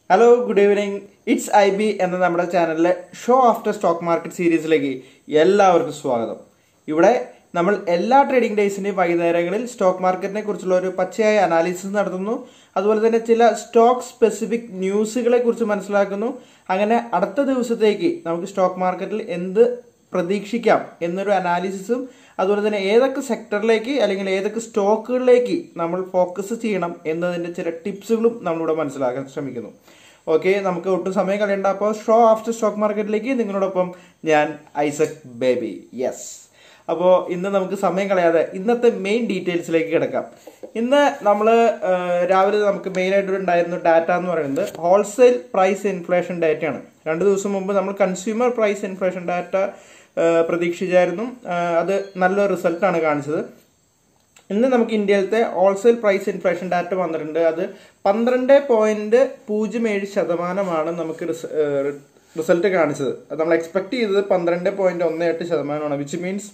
hello good evening it's I B എന്ന നമ്മുടെ ചാനലിലെ ഷോ ആഫ്റ്റർ സ്റ്റോക്ക് മാർക്കറ്റ് സീരീസിലേക്ക് എല്ലാവർക്കും സ്വാഗതം ഇവിടെ നമ്മൾ എല്ലാ ട്രേഡിംഗ് ഡേയ്സിന്റെയും വൈകുന്നേരങ്ങളിൽ സ്റ്റോക്ക് മാർക്കറ്റിനെ കുറിച്ചുള്ള ഒരു പച്ചയായ അനാലിസിസ് നടത്തുന്നു അതുപോലെ തന്നെ ചില സ്റ്റോക്ക് സ്പെസിഫിക് ന്യൂസുകളെ കുറിച്ച് മനസ്സിലാക്കുന്നു അങ്ങനെ അടുത്ത ദിവസത്തേക്ക് നമുക്ക് സ്റ്റോക്ക് മാർക്കറ്റിൽ എന്ത് പ്രതീക്ഷിക്കാം എന്നൊരു അനാലിസിസും അതുപോലെ തന്നെ ഏതൊക്കെ സെക്ടറിലേക്ക് അല്ലെങ്കിൽ ഏതൊക്കെ സ്റ്റോക്കുകളിലേക്ക് നമ്മൾ ഫോക്കസ് ചെയ്യണം എന്നതിന്റെ ചില ടിപ്സുകളും നമ്മളിവിടെ മനസ്സിലാക്കാൻ ശ്രമിക്കുന്നു ഓക്കെ നമുക്ക് ഒട്ടും സമയം കളയണ്ട അപ്പോൾ ഷോ ആഫ്റ്റർ സ്റ്റോക്ക് മാർക്കറ്റിലേക്ക് നിങ്ങളോടൊപ്പം ഞാൻ ഐസക് ബേബി യെസ് അപ്പോൾ ഇന്ന് നമുക്ക് സമയം കളയാതെ ഇന്നത്തെ മെയിൻ ഡീറ്റെയിൽസിലേക്ക് കിടക്കാം ഇന്ന് നമ്മൾ രാവിലെ നമുക്ക് മെയിൻ ആയിട്ട് ഉണ്ടായിരുന്ന ഡാറ്റ എന്ന് പറയുന്നത് ഹോൾസെയിൽ പ്രൈസ് ഇൻഫ്ലേഷൻ ഡാറ്റയാണ് രണ്ട് ദിവസം മുമ്പ് നമ്മൾ കൺസ്യൂമർ പ്രൈസ് ഇൻഫ്ലേഷൻ ഡാറ്റ പ്രതീക്ഷിച്ചായിരുന്നു ആ, അത് നല്ല റിസൾട്ടാണ് കാണിച്ചത് ഇന്ന് നമുക്ക് ഇന്ത്യയിലത്തെ ഹോൾസെയിൽ പ്രൈസ് ഇൻഫ്ലേഷൻ ഡാറ്റ വന്നിട്ടുണ്ട് അത് പന്ത്രണ്ട് പോയിന്റ് പൂജ്യം ഏഴ് ശതമാനമാണ് നമുക്ക് റിസൾട്ട് കാണിച്ചത് അത് നമ്മൾ എക്സ്പെക്ട് ചെയ്തത് പന്ത്രണ്ട് പോയിന്റ് ഒന്ന് എട്ട് ശതമാനമാണ് വിച്ച് മീൻസ്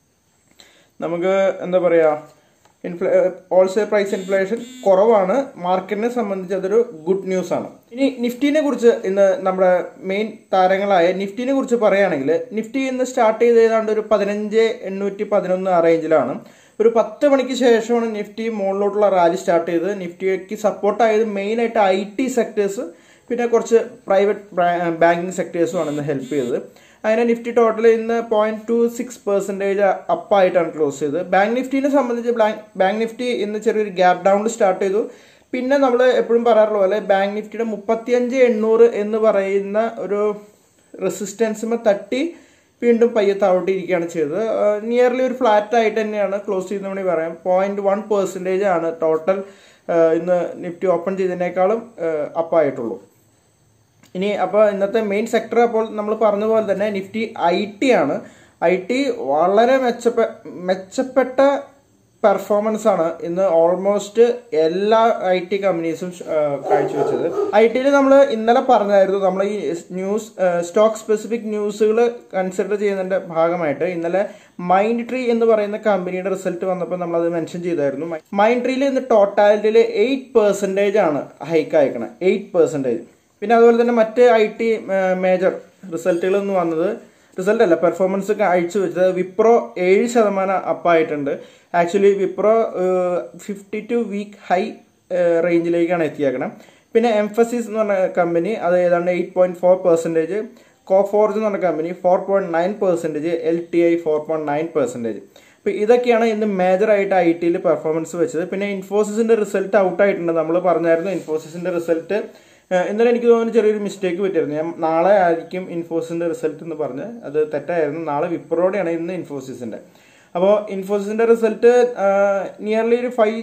നമുക്ക് എന്താ പറയാ ഇൻഫ്ലേ ഹോൾസെയിൽ പ്രൈസ് ഇൻഫ്ലേഷൻ കുറവാണ് മാർക്കറ്റിനെ സംബന്ധിച്ച് അതൊരു ഗുഡ് ന്യൂസ് ആണ് ഇനി നിഫ്റ്റിനെ കുറിച്ച് ഇന്ന് നമ്മുടെ മെയിൻ താരങ്ങളായ നിഫ്റ്റിനെ കുറിച്ച് പറയുകയാണെങ്കിൽ നിഫ്റ്റി ഇന്ന് സ്റ്റാർട്ട് ചെയ്ത് ഏതാണ്ട് ഒരു പതിനഞ്ച് എണ്ണൂറ്റി പതിനൊന്ന് ആ റേഞ്ചിലാണ് ഒരു പത്ത് മണിക്ക് ശേഷമാണ് നിഫ്റ്റി മുകളിലോട്ടുള്ള റാലി സ്റ്റാർട്ട് ചെയ്തത് നിഫ്റ്റിക്ക് സപ്പോർട്ടായത് മെയിൻ ആയിട്ട് ഐ ടി സെക്ടേഴ്സ് പിന്നെ കുറച്ച് പ്രൈവറ്റ് ബാങ്കിങ് സെക്ടേഴ്സുമാണ് ഇന്ന് ഹെൽപ്പ് ചെയ്തത് അങ്ങനെ നിഫ്റ്റി ടോട്ടൽ ഇന്ന് പോയിന്റ് ടു സിക്സ് പെർസെൻറ്റേജ് അപ്പായിട്ടാണ് ക്ലോസ് ചെയ്തത് ബാങ്ക് നിഫ്റ്റിനെ സംബന്ധിച്ച് ബാങ്ക് നിഫ്റ്റി ഇന്ന് ചെറിയൊരു ഗ്യാപ് ഡൗണിൽ സ്റ്റാർട്ട് ചെയ്തു പിന്നെ നമ്മൾ എപ്പോഴും പറയാറുള്ള പോലെ ബാങ്ക് നിഫ്റ്റിയുടെ മുപ്പത്തിയഞ്ച് എണ്ണൂറ് എന്ന് പറയുന്ന ഒരു റെസിസ്റ്റൻസിമ തട്ടി വീണ്ടും പയ്യെ താഴോട്ടിരിക്കുകയാണ് ചെയ്തത് നിയർലി ഒരു ഫ്ലാറ്റ് ആയിട്ട് തന്നെയാണ് ക്ലോസ് ചെയ്യുന്ന വേണമെങ്കിൽ പറയാം പോയിന്റ് വൺ പെർസെൻറ്റേജ് ആണ് ടോട്ടൽ ഇന്ന് നിഫ്റ്റി ഓപ്പൺ ചെയ്തതിനേക്കാളും അപ്പായിട്ടുള്ളൂ ഇനി അപ്പോൾ ഇന്നത്തെ മെയിൻ സെക്ടർ അപ്പോൾ നമ്മൾ പറഞ്ഞ പോലെ തന്നെ നിഫ്റ്റി ഐ ടി ആണ് ഐ ടി വളരെ മെച്ചപ്പെ മെച്ചപ്പെട്ട പെർഫോമൻസ് ആണ് ഇന്ന് ഓൾമോസ്റ്റ് എല്ലാ ഐ ടി കമ്പനീസും കാഴ്ചവെച്ചത് ഐ ടിയിൽ നമ്മൾ ഇന്നലെ പറഞ്ഞായിരുന്നു നമ്മൾ ഈ ന്യൂസ് സ്റ്റോക്ക് സ്പെസിഫിക് ന്യൂസുകൾ കൺസിഡർ ചെയ്യുന്നതിന്റെ ഭാഗമായിട്ട് ഇന്നലെ മൈൻഡ് ട്രീ എന്ന് പറയുന്ന കമ്പനിയുടെ റിസൾട്ട് വന്നപ്പോൾ നമ്മൾ അത് മെൻഷൻ ചെയ്തായിരുന്നു മൈൻഡ് ട്രീയിൽ ഇന്ന് ടോട്ടാലിറ്റിയിൽ എയ്റ്റ് പെർസെൻറ്റേജ് ആണ് ഹൈക്ക് അയക്കണത് എയ്റ്റ് പെർസെൻറ്റേജ് പിന്നെ അതുപോലെ തന്നെ മറ്റ് ഐ ടി മേജർ റിസൾട്ടുകൾ എന്ന് വന്നത് റിസൾട്ട് അല്ല പെർഫോമൻസ് അയച്ചു വെച്ചത് വിപ്രോ ഏഴ് ശതമാനം അപ്പായിട്ടുണ്ട് actually Wipro fifty two week high റേഞ്ചിലേക്കാണ് എത്തിയേക്കണം പിന്നെ എംഫസിസ് എന്ന് പറഞ്ഞ കമ്പനി അത് ഏതാണ്ട് eight point four percentage Coforge എന്ന് പറഞ്ഞ company four point nine percentage L T I four point nine percentage അപ്പോൾ ഇതൊക്കെയാണ് ഇന്ന് മേജർ ആയിട്ട് ഐ ടിയിൽ പെർഫോമൻസ് വെച്ചത് പിന്നെ ഇൻഫോസിസിന്റെ റിസൾട്ട് ഔട്ട് ആയിട്ടുണ്ട് നമ്മൾ പറഞ്ഞായിരുന്നു ഇൻഫോസിസിന്റെ റിസൾട്ട് ഇന്നലെ എനിക്ക് തോന്നുന്നു ചെറിയൊരു മിസ്റ്റേക്ക് പറ്റിയിരുന്നു ഞാൻ നാളെ ആയിരിക്കും ഇൻഫോസിന്റെ റിസൾട്ട് എന്ന് പറഞ്ഞ് അത് തെറ്റായിരുന്നു നാളെ വിപ്രോടെയാണ് ഇന്ന് ഇൻഫോസിസിന്റെ അപ്പോൾ ഇൻഫോസിസിന്റെ റിസൾട്ട് നിയർലി ഒരു ഫൈവ്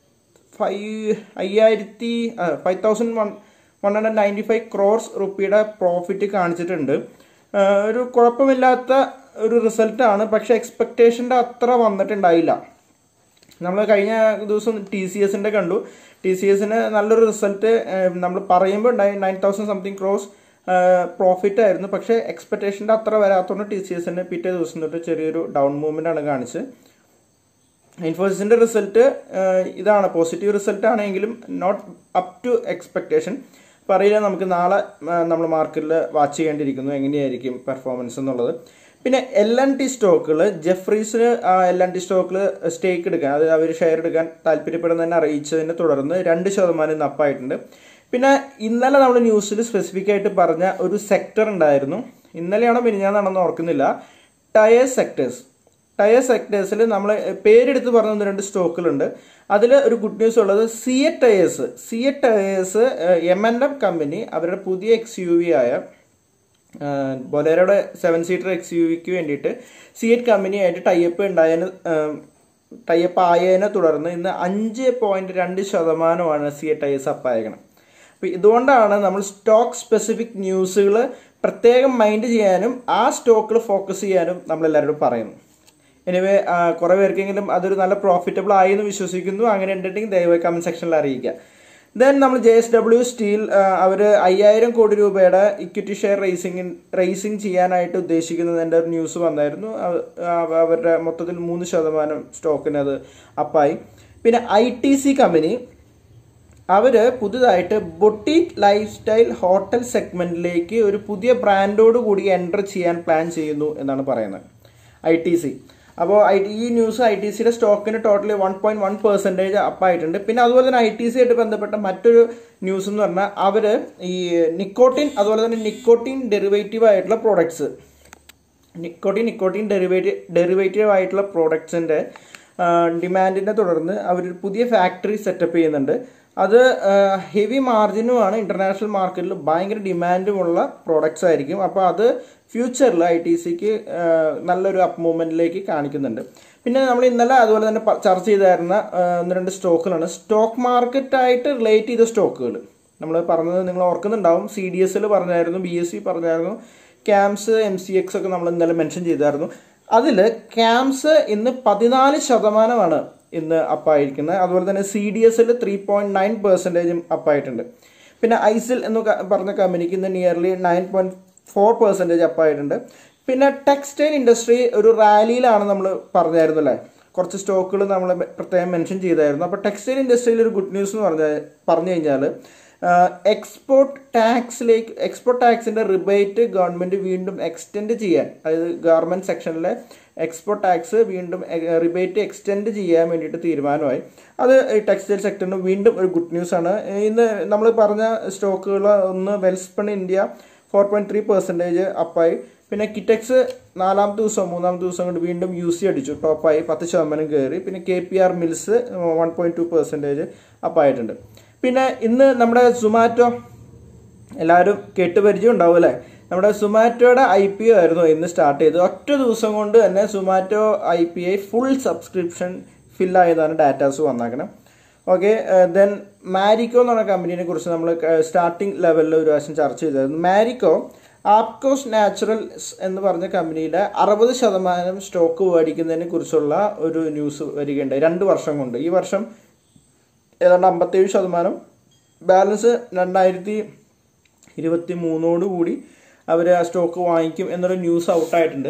ഫൈവ് അയ്യായിരത്തി five thousand one one hundred ninety five crores റുപ്പിയുടെ പ്രോഫിറ്റ് കാണിച്ചിട്ടുണ്ട് ഒരു കുഴപ്പമില്ലാത്ത ഒരു റിസൾട്ടാണ് പക്ഷെ എക്സ്പെക്ടേഷൻ്റെ അത്ര വന്നിട്ടുണ്ടായില്ല നമ്മൾ കഴിഞ്ഞ ദിവസം ടി സി എസിന്റെ കണ്ടു ടി സി എസിന് നല്ലൊരു റിസൾട്ട് നമ്മൾ പറയുമ്പോൾ nine thousand something crores profit ആയിരുന്നു പക്ഷേ എക്സ്പെക്ടേഷൻ്റെ അത്ര വരാത്തതുകൊണ്ട് ടി സി എസിന് പിറ്റേ ദിവസം തൊട്ട് ചെറിയൊരു ഡൗൺ മൂവ്മെന്റ് ആണ് കാണിച്ച് ഇൻഫോസിസിന്റെ റിസൾട്ട് ഇതാണ് പോസിറ്റീവ് റിസൾട്ട് ആണെങ്കിലും നോട്ട് അപ് ടു എക്സ്പെക്ടേഷൻ പറയില്ല നമുക്ക് നാളെ നമ്മൾ മാർക്കറ്റിൽ വാച്ച് ചെയ്യേണ്ടിയിരിക്കുന്നു എങ്ങനെയായിരിക്കും പെർഫോമൻസ് എന്നുള്ളത് പിന്നെ എൽ എൻ ടി സ്റ്റോക്കുകൾ ജെഫ്രീസിന് എൽ എൻ ടി സ്റ്റോക്കിൽ സ്റ്റേക്ക് എടുക്കാൻ അത് അവർ ഷെയർ എടുക്കാൻ താല്പര്യപ്പെടുന്നതിനെ അറിയിച്ചതിനെ തുടർന്ന് രണ്ട് ശതമാനം ഇന്ന് അപ്പായിട്ടുണ്ട് പിന്നെ ഇന്നലെ നമ്മൾ ന്യൂസിൽ സ്പെസിഫിക് ആയിട്ട് പറഞ്ഞ ഒരു സെക്ടർ ഉണ്ടായിരുന്നു ഇന്നലെയാണോ മിനിഞ്ഞാന്നാണെന്ന് ഓർക്കുന്നില്ല ടയർ സെക്ടേഴ്സ് ടയർ സെക്ടേഴ്സിൽ നമ്മൾ പേരെടുത്ത് പറഞ്ഞ ഒന്ന് രണ്ട് സ്റ്റോക്കുകളുണ്ട് അതിൽ ഒരു ഗുഡ് ന്യൂസ് ഉള്ളത് Ceat tyres Ceat tyres M N M company അവരുടെ പുതിയ എക്സ് യു വി ആയ ബൊലേറോയുടെ സെവൻ സീറ്റർ എക്സ് യു വിക്ക് വേണ്ടിയിട്ട് സിയറ്റ് കമ്പനിയായിട്ട് ടൈപ്പ് ഉണ്ടായതിന് ടൈപ്പ് ആയതിനെ തുടർന്ന് ഇന്ന് അഞ്ച് പോയിന്റ് രണ്ട് ശതമാനമാണ് സിയറ്റ് ടയേഴ്സ് അപ്പായക്കണം അപ്പോൾ ഇതുകൊണ്ടാണ് നമ്മൾ സ്റ്റോക്ക് സ്പെസിഫിക് ന്യൂസുകൾ പ്രത്യേകം മൈൻഡ് ചെയ്യാനും ആ സ്റ്റോക്കിൽ ഫോക്കസ് ചെയ്യാനും നമ്മൾ എല്ലാവരോടും പറയുന്നു എനിവേ കുറെ പേർക്കെങ്കിലും അതൊരു നല്ല പ്രോഫിറ്റബിൾ ആയി എന്ന് വിശ്വസിക്കുന്നു അങ്ങനെ ഉണ്ടെങ്കിൽ ദയവായി കമന്റ് സെക്ഷനിൽ അറിയിക്കുക ദെൻ നമ്മൾ ജെ എസ് ഡബ്ല്യു സ്റ്റീൽ അവർ അയ്യായിരം കോടി രൂപയുടെ ഇക്വിറ്റി ഷെയർ റേസിംഗ് റേസിംഗ് ചെയ്യാനായിട്ട് ഉദ്ദേശിക്കുന്നതിൻ്റെ ഒരു ന്യൂസ് വന്നായിരുന്നു അവരുടെ മൊത്തത്തിൽ മൂന്ന് ശതമാനം സ്റ്റോക്കിന് അത് അപ്പായി പിന്നെ ഐ ടി സി കമ്പനി അവര് പുതുതായിട്ട് ബൊട്ടീക് ലൈഫ് സ്റ്റൈൽ ഹോട്ടൽ സെഗ്മെന്റിലേക്ക് ഒരു പുതിയ ബ്രാൻഡോട് കൂടി എൻ്റർ ചെയ്യാൻ പ്ലാൻ ചെയ്യുന്നു എന്നാണ് പറയുന്നത് ഐ ടി സി അപ്പോൾ ഐ ഈ ന്യൂസ് ഐ ടി സിയുടെ സ്റ്റോക്കിന് totally one point one percentage അപ്പായിട്ടുണ്ട് പിന്നെ അതുപോലെ തന്നെ ഐ ടി സി ആയിട്ട് ബന്ധപ്പെട്ട മറ്റൊരു ന്യൂസ് എന്ന് പറഞ്ഞാൽ അവർ ഈ നിക്കോട്ടിൻ അതുപോലെ തന്നെ നിക്കോട്ടിൻ ഡെറിവേറ്റീവ് ആയിട്ടുള്ള products nicotine nicotine derivative derivative ആയിട്ടുള്ള പ്രോഡക്ട്സിൻ്റെ ഡിമാൻഡിനെ തുടർന്ന് അവർ പുതിയ ഫാക്ടറി സെറ്റപ്പ് ചെയ്യുന്നുണ്ട് അത് ഹെവി മാർജിനുമാണ് ഇന്റർനാഷണൽ മാർക്കറ്റിൽ ഭയങ്കര ഡിമാൻഡുമുള്ള പ്രോഡക്ട്സ് ആയിരിക്കും അപ്പോൾ അത് ഫ്യൂച്ചറിൽ ഐ ടി സിക്ക് നല്ലൊരു അപ്പ് മൂവ്മെന്റിലേക്ക് കാണിക്കുന്നുണ്ട് പിന്നെ നമ്മൾ ഇന്നലെ അതുപോലെ തന്നെ പ- ചർച്ച ചെയ്തായിരുന്ന ആ, ഒന്ന് രണ്ട് സ്റ്റോക്കുകളാണ് സ്റ്റോക്ക് മാർക്കറ്റായിട്ട് റിലേറ്റ് ചെയ്ത സ്റ്റോക്കുകൾ നമ്മൾ പറഞ്ഞത് നിങ്ങൾ ഓർക്കുന്നുണ്ടാവും സി ഡി എസിൽ പറഞ്ഞായിരുന്നു ബി എസ് സി പറഞ്ഞായിരുന്നു ക്യാംസ് എം സി എക്സ് ഒക്കെ നമ്മൾ ഇന്നലെ മെൻഷൻ ചെയ്തായിരുന്നു അതിൽ ക്യാംസ് ഇന്ന് പതിനാല് ശതമാനമാണ് ഇന്ന് അപ്പായിരിക്കുന്നത് അതുപോലെ തന്നെ സി ഡി എസിൽ ത്രീ പോയിന്റ് നയൻ പെർസെൻറ്റേജും അപ്പായിട്ടുണ്ട് പിന്നെ ഐസിൽ എന്ന് ക- പറഞ്ഞ കമ്പനിക്ക് ഇന്ന് nearly nine point four percentage അപ്പായിട്ടുണ്ട് പിന്നെ ടെക്സ്റ്റൈൽ ഇൻഡസ്ട്രി ഒരു റാലിയിലാണ് നമ്മൾ പറഞ്ഞായിരുന്നു അല്ലേ കുറച്ച് സ്റ്റോക്കുകൾ നമ്മൾ പ്രത്യേകം മെൻഷൻ ചെയ്തായിരുന്നു അപ്പോൾ ടെക്സ്റ്റൈൽ ഇൻഡസ്ട്രിയിൽ ഒരു ഗുഡ് ന്യൂസ് എന്ന് പറഞ്ഞ പറഞ്ഞു കഴിഞ്ഞാൽ എക്സ്പോർട്ട് ടാക്സിലേക്ക് എക്സ്പോർട്ട് ടാക്സിന്റെ റിബേറ്റ് ഗവൺമെന്റ് വീണ്ടും എക്സ്റ്റെൻഡ് ചെയ്യാൻ അതായത് ഗവൺമെന്റ് സെക്ഷനിലെ എക്സ്പോർട്ട് ടാക്സ് വീണ്ടും റിബേറ്റ് എക്സ്റ്റെൻഡ് ചെയ്യാൻ വേണ്ടിയിട്ട് തീരുമാനമായി അത് ഈ ടെക്സ്റ്റൈൽ സെക്ടറിന് വീണ്ടും ഒരു ഗുഡ് ന്യൂസ് ആണ് ഇന്ന് നമ്മൾ പറഞ്ഞ സ്റ്റോക്കുകൾ ഒന്ന് Welspun India four point three percentage അപ്പായി പിന്നെ കിറ്റക്സ് നാലാമത്തെ ദിവസം മൂന്നാമത്തെ ദിവസം കൊണ്ട് വീണ്ടും യു സി അടിച്ചു ടോപ്പായി പത്ത് ശതമാനം കയറി പിന്നെ K P R mills one point two percentage അപ്പായിട്ടുണ്ട് പിന്നെ ഇന്ന് നമ്മുടെ സുമാറ്റോ എല്ലാവരും കേട്ട് പരിചയം ഉണ്ടാവും അല്ലേ നമ്മുടെ സുമാറ്റോയുടെ ഐ പി ഒ ആയിരുന്നു ഇന്ന് സ്റ്റാർട്ട് ചെയ്തത് ഒറ്റ ദിവസം കൊണ്ട് തന്നെ Zomato I P O full subscription ഫില്ലായതാണ് ഡാറ്റാസ് വന്നേക്കണം ഓക്കെ ദെൻ മാരിക്കോ എന്ന് പറഞ്ഞ കമ്പനീനെ കുറിച്ച് നമ്മൾ സ്റ്റാർട്ടിംഗ് ലെവലിൽ ഒരു പ്രാവശ്യം ചർച്ച ചെയ്തായിരുന്നു മാരിക്കോ ആപ്കോസ് നാച്ചുറൽസ് എന്ന് പറഞ്ഞ കമ്പനിയുടെ അറുപത് ശതമാനം സ്റ്റോക്ക് മേടിക്കുന്നതിനെ കുറിച്ചുള്ള ഒരു ന്യൂസ് വരികയുണ്ടായി രണ്ട് വർഷം കൊണ്ട് ഈ വർഷം ഏതാണ്ട് അമ്പത്തേഴ് ശതമാനം ബാലൻസ് രണ്ടായിരത്തി ഇരുപത്തി മൂന്നോട് കൂടി അവർ ആ സ്റ്റോക്ക് വാങ്ങിക്കും എന്നൊരു ന്യൂസ് ഔട്ടായിട്ടുണ്ട്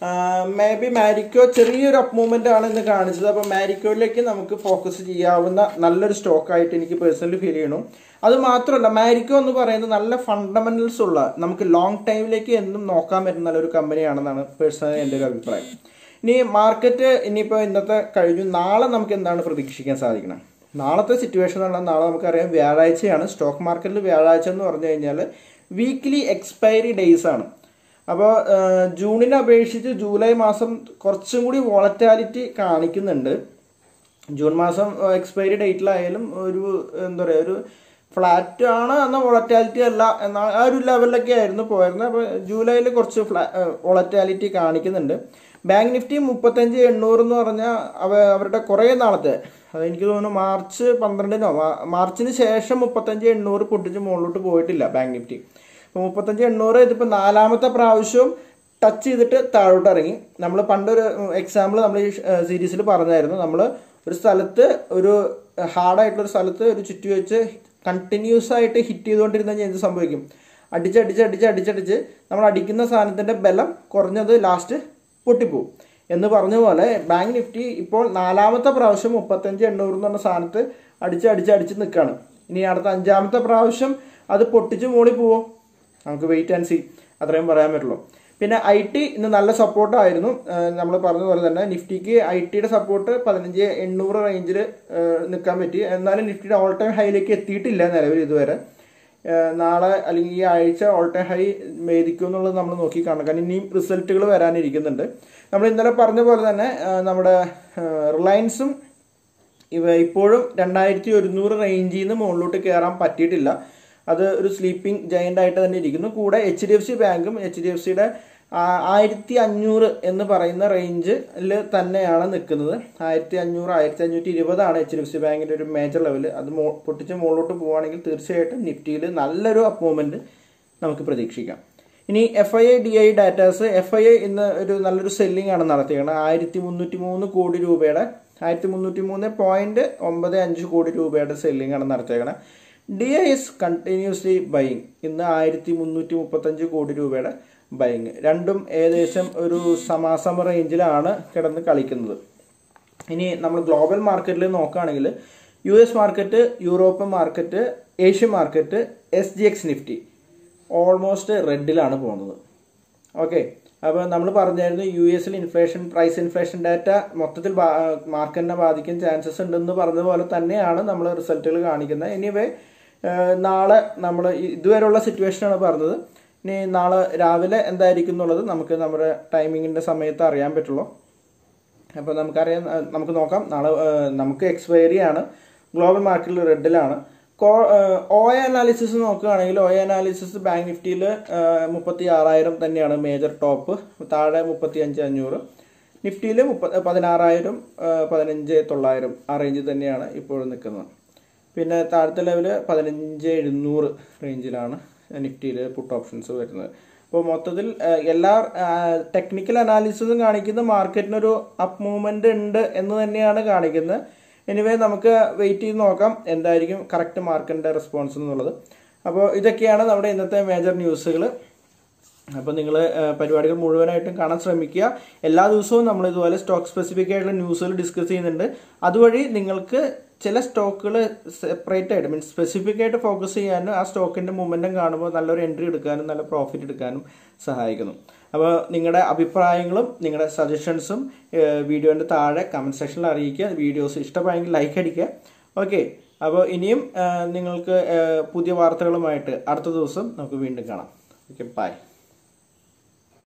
മേ ബി മാരിക്കോ ചെറിയൊരു അപ്പ് മൂവ്മെന്റ് ആണ് ഇന്ന് കാണിച്ചത് അപ്പോൾ മാരിക്കോയിലേക്ക് നമുക്ക് ഫോക്കസ് ചെയ്യാവുന്ന നല്ലൊരു സ്റ്റോക്കായിട്ട് എനിക്ക് പേഴ്സണലി ഫീൽ ചെയ്യണം അത് മാത്രമല്ല മാരിക്കോ എന്ന് പറയുന്നത് നല്ല ഫണ്ടമെന്റൽസ് ഉള്ള നമുക്ക് ലോങ് ടൈമിലേക്ക് എന്നും നോക്കാൻ പറ്റുന്ന നല്ലൊരു കമ്പനിയാണെന്നാണ് പേഴ്സണലി എൻ്റെ ഒരു അഭിപ്രായം ഇനി മാർക്കറ്റ് ഇനിയിപ്പോൾ ഇന്നത്തെ കഴിഞ്ഞു നാളെ നമുക്ക് എന്താണ് പ്രതീക്ഷിക്കാൻ സാധിക്കണം നാളത്തെ സിറ്റുവേഷൻ എന്ന് പറഞ്ഞാൽ നാളെ നമുക്കറിയാം വ്യാഴാഴ്ചയാണ് സ്റ്റോക്ക് മാർക്കറ്റിൽ വ്യാഴാഴ്ച എന്ന് പറഞ്ഞു കഴിഞ്ഞാൽ വീക്ക്ലി എക്സ്പയറി ഡേയ്സ് ആണ് അപ്പോൾ ജൂണിനെ അപേക്ഷിച്ച് ജൂലൈ മാസം കുറച്ചും കൂടി വോളറ്റാലിറ്റി കാണിക്കുന്നുണ്ട് ജൂൺ മാസം എക്സ്പയറി ഡേറ്റിലായാലും ഒരു എന്താ പറയുക ഒരു ഫ്ലാറ്റ് ആണ് എന്ന വോളറ്റാലിറ്റി അല്ല എന്ന ആ ഒരു ലെവലിലൊക്കെ ആയിരുന്നു പോയിരുന്നത് അപ്പോൾ ജൂലൈയിൽ കുറച്ച് ഫ്ലാ വോളറ്റാലിറ്റി കാണിക്കുന്നുണ്ട് ബാങ്ക് നിഫ്റ്റി മുപ്പത്തഞ്ച് എണ്ണൂറ് എന്ന് പറഞ്ഞാൽ അവ അവരുടെ കുറേ നാളത്തെ അത് എനിക്ക് തോന്നുന്നു മാർച്ച് പന്ത്രണ്ടിനോ മാ- മാർച്ചിന് ശേഷം മുപ്പത്തഞ്ച് എണ്ണൂറ് പൊട്ടിച്ച് മുകളിലോട്ട് പോയിട്ടില്ല ബാങ്ക് നിഫ്റ്റി അപ്പോൾ മുപ്പത്തഞ്ച് എണ്ണൂറ് ഇതിപ്പോൾ നാലാമത്തെ പ്രാവശ്യവും ടച്ച് ചെയ്തിട്ട് താഴോട്ട് ഇറങ്ങി നമ്മൾ പണ്ടൊരു എക്സാമ്പിൾ നമ്മൾ ഈ സീരീസിൽ പറഞ്ഞായിരുന്നു നമ്മൾ ഒരു സ്ഥലത്ത് ഒരു ഹാർഡായിട്ടുള്ള ഒരു സ്ഥലത്ത് ഒരു ചുറ്റി വെച്ച് കണ്ടിന്യൂസ് ആയിട്ട് ഹിറ്റ് ചെയ്തുകൊണ്ടിരുന്ന കഴിഞ്ഞാൽ എന്ത് സംഭവിക്കും അടിച്ചടിച്ച് അടിച്ച് അടിച്ചടിച്ച് നമ്മൾ അടിക്കുന്ന സാധനത്തിന്റെ ബലം കുറഞ്ഞത് ലാസ്റ്റ് പൊട്ടിപ്പോവും എന്ന് പറഞ്ഞ പോലെ ബാങ്ക് നിഫ്റ്റി ഇപ്പോൾ നാലാമത്തെ പ്രാവശ്യം മുപ്പത്തഞ്ച് എണ്ണൂറ് എന്ന് പറഞ്ഞ സാധനത്ത് അടിച്ച് അടിച്ച് അടിച്ച് നിൽക്കുകയാണ് ഇനി അടുത്ത അഞ്ചാമത്തെ പ്രാവശ്യം അത് പൊട്ടിച്ച് മോളി പോവോ നമുക്ക് വെയിറ്റ് ആൻഡ് സി അത്രയും പറയാൻ പറ്റുള്ളൂ പിന്നെ ഐ ടി ഇന്ന് നല്ല സപ്പോർട്ടായിരുന്നു നമ്മൾ പറഞ്ഞ പോലെ തന്നെ നിഫ്റ്റിക്ക് ഐ ടിയുടെ സപ്പോർട്ട് പതിനഞ്ച് എണ്ണൂറ് റേഞ്ചിൽ നിൽക്കാൻ പറ്റി എന്നാലും നിഫ്റ്റിയുടെ ഓൾ ടൈം ഹൈയിലേക്ക് എത്തിയിട്ടില്ല നിലവിൽ ഇതുവരെ ഏഹ് നാളെ അല്ലെങ്കിൽ ഈ ആഴ്ച ഓൾ ടൈം ഹൈ മേടിക്കും എന്നുള്ളത് നമ്മൾ നോക്കി കാണണം കാരണം ഇനിയും റിസൾട്ടുകൾ വരാനിരിക്കുന്നുണ്ട് നമ്മൾ ഇന്നലെ പറഞ്ഞ പോലെ തന്നെ ഏഹ് നമ്മുടെ റിലയൻസും ഇവ ഇപ്പോഴും രണ്ടായിരത്തി ഒരുന്നൂറ് റേഞ്ചിൽ നിന്ന് മുകളിലോട്ട് കയറാൻ പറ്റിയിട്ടില്ല അത് ഒരു സ്ലീപ്പിംഗ് ജയന്റ് ആയിട്ട് തന്നെ ഇരിക്കുന്നു കൂടെ എച്ച് ഡി എഫ് സി ബാങ്കും എച്ച് ഡി എഫ് സിയുടെ ആയിരത്തി അഞ്ഞൂറ് എന്ന് പറയുന്ന റേഞ്ചിൽ തന്നെയാണ് നിൽക്കുന്നത് ആയിരത്തി അഞ്ഞൂറ് ആയിരത്തി അഞ്ഞൂറ്റി ഇരുപതാണ് എച്ച് ഡി എഫ് സി ബാങ്കിന്റെ ഒരു മേജർ ലെവൽ അത് മോ പൊട്ടിച്ച് മുകളിലോട്ട് പോവുകയാണെങ്കിൽ തീർച്ചയായിട്ടും നിഫ്റ്റിയിൽ നല്ലൊരു അപ്പ് മൂവ്മെന്റ് നമുക്ക് പ്രതീക്ഷിക്കാം ഇനി F I I D I datas F I I ഇന്ന് ഒരു നല്ലൊരു സെല്ലിംഗ് ആണ് നടത്തിയത് ആയിരത്തി മുന്നൂറ്റി മൂന്ന് കോടി രൂപയുടെ ആയിരത്തി മുന്നൂറ്റി മൂന്ന് പോയിന്റ് ഒമ്പത് അഞ്ച് കോടി രൂപയുടെ സെല്ലിംഗ് ആണ് നടത്തിയേക്കണത് D I S continuously buying ഇന്ന് ആയിരത്തി മുന്നൂറ്റി മുപ്പത്തഞ്ച് കോടി രൂപയുടെ ബൈങ് രണ്ടും ഏകദേശം ഒരു സമാസമ റേഞ്ചിലാണ് കിടന്ന് കളിക്കുന്നത് ഇനി നമ്മൾ ഗ്ലോബൽ മാർക്കറ്റിൽ നോക്കുകയാണെങ്കിൽ U S market European market Asian market S G X Nifty almost റെഡിലാണ് പോകുന്നത് ഓക്കെ അപ്പോൾ നമ്മൾ പറഞ്ഞായിരുന്നു യു എസിൽ ഇൻഫ്ലേഷൻ പ്രൈസ് ഇൻഫ്ലേഷൻ ഡാറ്റ മൊത്തത്തിൽ മാർക്കറ്റിനെ ബാധിക്കാൻ ചാൻസസ് ഉണ്ടെന്ന് പറഞ്ഞതുപോലെ തന്നെയാണ് നമ്മൾ റിസൾട്ടുകൾ കാണിക്കുന്നത് എനിവേ നാളെ നമ്മൾ ഇതുവരെയുള്ള സിറ്റുവേഷനാണ് പറഞ്ഞത് ഇനി നാളെ രാവിലെ എന്തായിരിക്കും എന്നുള്ളത് നമുക്ക് നമ്മുടെ ടൈമിങ്ങിൻ്റെ സമയത്ത് അറിയാൻ പറ്റുള്ളൂ അപ്പോൾ നമുക്കറിയാം അഹ് നമുക്ക് നോക്കാം നാളെ അഹ് നമുക്ക് എക്സ്പയറി ആണ് ഗ്ലോബൽ മാർക്കറ്റിൽ റെഡിലാണ് കോ ഒ അനാലിസിസ് നോക്കുകയാണെങ്കിൽ ഒ അനാലിസിസ് ബാങ്ക് നിഫ്റ്റിയിൽ മുപ്പത്തി ആറായിരം തന്നെയാണ് മേജർ ടോപ്പ് താഴെ മുപ്പത്തി അഞ്ച് അഞ്ഞൂറ് നിഫ്റ്റിയിൽ മുപ്പ പതിനാറായിരം പതിനഞ്ച് തൊള്ളായിരം ആ റേഞ്ചിൽ തന്നെയാണ് ഇപ്പോഴും നിൽക്കുന്നത് പിന്നെ താഴത്തെ ലെവല് പതിനഞ്ച് എഴുന്നൂറ് റേഞ്ചിലാണ് നിഫ്റ്റിയിൽ പുട്ട് ഓപ്ഷൻസ് വരുന്നത് അപ്പോൾ മൊത്തത്തിൽ ആ, എല്ലാ ടെക്നിക്കൽ അനാലിസിസും കാണിക്കുന്ന മാർക്കറ്റിനൊരു അപ്പ് മൂവ്മെന്റ് ഉണ്ട് എന്ന് തന്നെയാണ് കാണിക്കുന്നത് എനിവേ നമുക്ക് വെയിറ്റ് ചെയ്ത് നോക്കാം എന്തായിരിക്കും കറക്റ്റ് മാർക്കറ്റിന്റെ റെസ്പോൺസ് എന്നുള്ളത് അപ്പോൾ ഇതൊക്കെയാണ് നമ്മുടെ ഇന്നത്തെ മേജർ ന്യൂസുകൾ അപ്പോൾ നിങ്ങൾ പരിപാടികൾ മുഴുവനായിട്ടും കാണാൻ ശ്രമിക്കുക എല്ലാ ദിവസവും നമ്മൾ ഇതുപോലെ സ്റ്റോക്ക് സ്പെസിഫിക് ആയിട്ടുള്ള ന്യൂസുകൾ ഡിസ്കസ് ചെയ്യുന്നുണ്ട് അതുവഴി നിങ്ങൾക്ക് ചില സ്റ്റോക്കുകൾ സെപ്പറേറ്റ് ആയിട്ട് മീൻസ് സ്പെസിഫിക് ആയിട്ട് ഫോക്കസ് ചെയ്യാനും ആ സ്റ്റോക്കിന്റെ മൂവ്മെന്റും കാണുമ്പോൾ നല്ലൊരു എൻട്രി എടുക്കാനും നല്ല പ്രോഫിറ്റ് എടുക്കാനും സഹായിക്കുന്നു അപ്പോൾ നിങ്ങളുടെ അഭിപ്രായങ്ങളും നിങ്ങളുടെ സജഷൻസും വീഡിയോന്റെ താഴെ കമന്റ് സെക്ഷനിൽ അറിയിക്കുക വീഡിയോസ് ഇഷ്ടമായെങ്കിൽ ലൈക്ക് അടിക്കുക ഓക്കെ അപ്പോൾ ഇനിയും ആ, നിങ്ങൾക്ക് ആ, പുതിയ വാർത്തകളുമായിട്ട് അടുത്ത ദിവസം നമുക്ക് വീണ്ടും കാണാം ഓക്കെ ബൈ